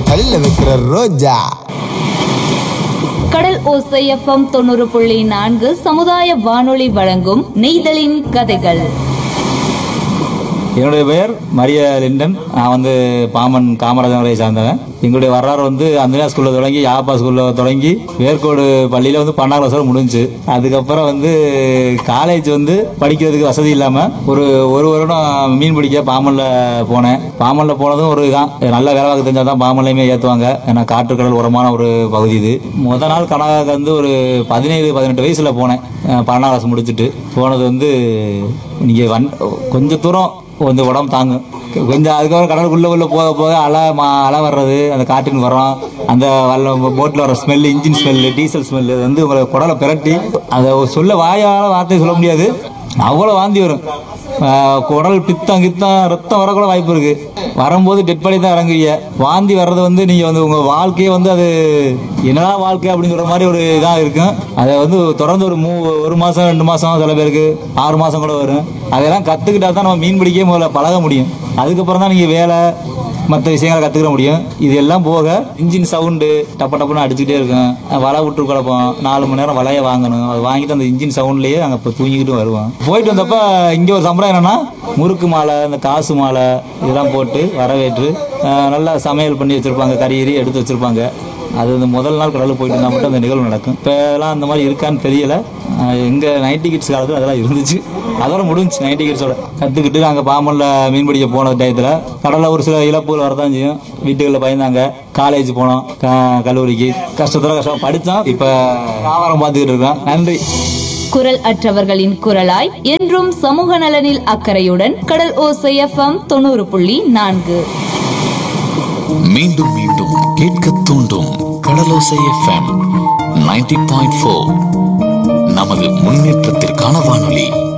கல்ல வைக்கிற ரோஜா கடல் ஓசை எஃப்எம் தொண்ணூறு புள்ளி நான்கு சமுதாய வானொலி வழங்கும் நெய்தலின் கதைகள் என்னுடைய பெயர் மரிய லிண்டன் நான் வந்து பாமன் காமராஜர் நகரை சார்ந்தவன் எங்களுடைய வரலாறு வந்து அந்தனா ஸ்கூலில் தொடங்கி யாப்பா ஸ்கூலில் தொடங்கி வேர்க்கோடு பள்ளியில் வந்து பன்னெண்டாம் கிளாஸ் வரை முடிஞ்சுச்சு அதுக்கப்புறம் வந்து காலேஜ் வந்து படிக்கிறதுக்கு வசதி இல்லாமல் ஒரு ஒரு வருடம் மீன் பிடிக்க பாமனில் போனேன் பாமனில் போனதும் ஒரு இதான் நல்ல வேலை பார்க்க தெரிஞ்சால் தான் பாமன்லையுமே ஏற்றுவாங்க ஏன்னா காற்றுக்கடல் உரமான ஒரு பகுதி இது முத நாள் கனகாக்கு வந்து ஒரு பதினேழு பதினெட்டு வயசில் போனேன் அஹ் பன்னெண்டாம் கிளாஸ் முடிச்சுட்டு போனது வந்து நீங்கள் வன் கொஞ்சம் தூரம் கொஞ்சம் உடம்பு தாங்கும் கொஞ்சம் அதுக்கப்புறம் கடலுக்குள்ளே உள்ள போக போக அலை மா அலை வர்றது அந்த காற்றின் வரோம் அந்த வல்ல போட்டில் வர smell engine smell diesel smell அது வந்து உங்களை குடலை பிரட்டி அதை சொல்ல வாயால் வார்த்தை சொல்ல முடியாது அவ்வளோ வாந்தி வரும் ஆஹ் குடல் பித்தம் கித்தம் ரத்தம் வரக்கூட வாய்ப்பு இருக்கு வரும்போது டெட் பாடி தான் இறங்குவீங்க வாந்தி வர்றது வந்து நீங்க வந்து உங்க வாழ்க்கையே வந்து அது என்னடா வாழ்க்கை அப்படிங்கிற மாதிரி ஒரு இதாக இருக்கும் அதை வந்து தொடர்ந்து ஒரு மூ ஒரு மாசம் ரெண்டு மாசம் சில பேருக்கு ஆறு மாசம் கூட வரும் அதெல்லாம் கத்துக்கிட்டா தான் நம்ம மீன் பிடிக்கவே முதல்ல பழக முடியும் அதுக்கப்புறம் தான் நீங்க வேலை மற்ற விஷயங்களை கற்றுக்கிற முடியும் இது எல்லாம் போக இன்ஜின் சவுண்டு டப்ப டப்புன்னு அடிச்சுக்கிட்டே இருக்கும் வலை விட்டு கிடப்போம் நாலு மணி நேரம் வலையை வாங்கணும் அது வாங்கிட்டு அந்த இன்ஜின் சவுண்ட்லேயே நாங்கள் இப்போ தூங்கிக்கிட்டு வருவோம் போயிட்டு வந்தப்ப இங்கே ஒரு சம்பிரதாயம் என்னன்னா முறுக்கு மாலை இந்த காசு மாலை இதெல்லாம் போட்டு வரவேற்று அஹ், நல்லா சமையல் பண்ணி வச்சுருப்பாங்க கறி கறி எடுத்து வச்சுருப்பாங்க அது இந்த முதல் நாள் கடலுக்கு போயிட்டு இருந்தால் மட்டும் அந்த நிகழ்வு நடக்கும் இப்போ எல்லாம் அந்த மாதிரி இருக்கான்னு தெரியல எங்கள் நைன்டி கிட்ஸ் காலத்தில் அதெல்லாம் இருந்துச்சு அதோட முடிஞ்சுச்சு நைன்டி கிட்ஸோட கற்றுக்கிட்டு நாங்கள் பாம்பனில் மீன் பிடிக்க போன டயத்தில் கடலில் ஒரு சில இழப்புகள் வரதான் செய்யும் வீட்டுகளில் பயந்தாங்க காலேஜ் போனோம் க- கல்லூரிக்கு கஷ்டத்தோட கஷ்டம் படித்தோம் இப்போ வியாபாரம் பார்த்துக்கிட்டு இருக்கோம் நன்றி குரல் அற்றவர்களின் குரலாய் என்றும் சமூக நலனில் அக்கறையுடன் கடல் ஓசை எஃப்எம் தொண்ணூறு புள்ளி நான்கு மீண்டும் மீண்டும் கேட்க தூண்டும் Kadalosai FM ninety point four நமது முன்னேற்றத்திற்கான வானொலி